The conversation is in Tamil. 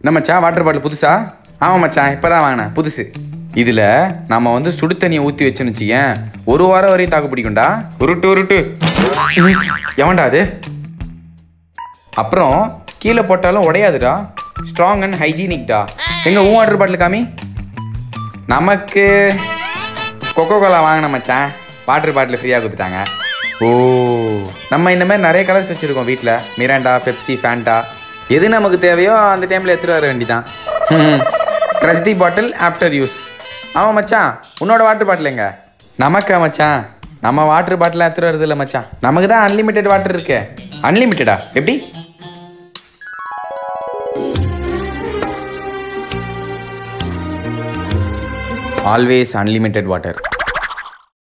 என்ன மச்சான் வாட்டர் பாட்டில் புதுசா ஆமாம் மச்சான் இப்போ தான் வாங்கினேன் புதுசு இதில் நம்ம வந்து சுடு தண்ணியை ஊற்றி வச்சுன்னு வச்சுக்கேன் ஒரு வாரம் வரையும் தாக்கு பிடிக்கும்டா உருட்டு உருட்டு எவன்டா அது அப்புறம் கீழே போட்டாலும் உடையாதுடா ஸ்ட்ராங் அண்ட் ஹைஜீனிக்டா எங்க உன் வாட்டர் பாட்டில் காமி நமக்கு கொக்கோ கோலா வாங்கின மச்சான் வாட்டர் பாட்டில் ஃப்ரீயாக கொடுத்துட்டாங்க ஓ நம்ம இந்த மாதிரி நிறைய கலர்ஸ் வச்சுருக்கோம் வீட்டில் மிராண்டா பெப்சி ஃபேண்டா எது நமக்கு தேவையோ அந்த டைமில் எடுத்துகிட்டு வர வேண்டிதான் crush the bottle after use ஆமாம் மச்சான் உன்னோட வாட்டர் பாட்டில் எங்க நமக்கா மச்சான் நம்ம வாட்டர் பாட்டில் எடுத்துகிட்டு வரது இல்லை மச்சான் நமக்கு தான் அன்லிமிட்டெட் வாட்டர் இருக்கே அன்லிமிட்டடா எப்படி ஆல்வேஸ் அன்லிமிட்டெட் வாட்டர்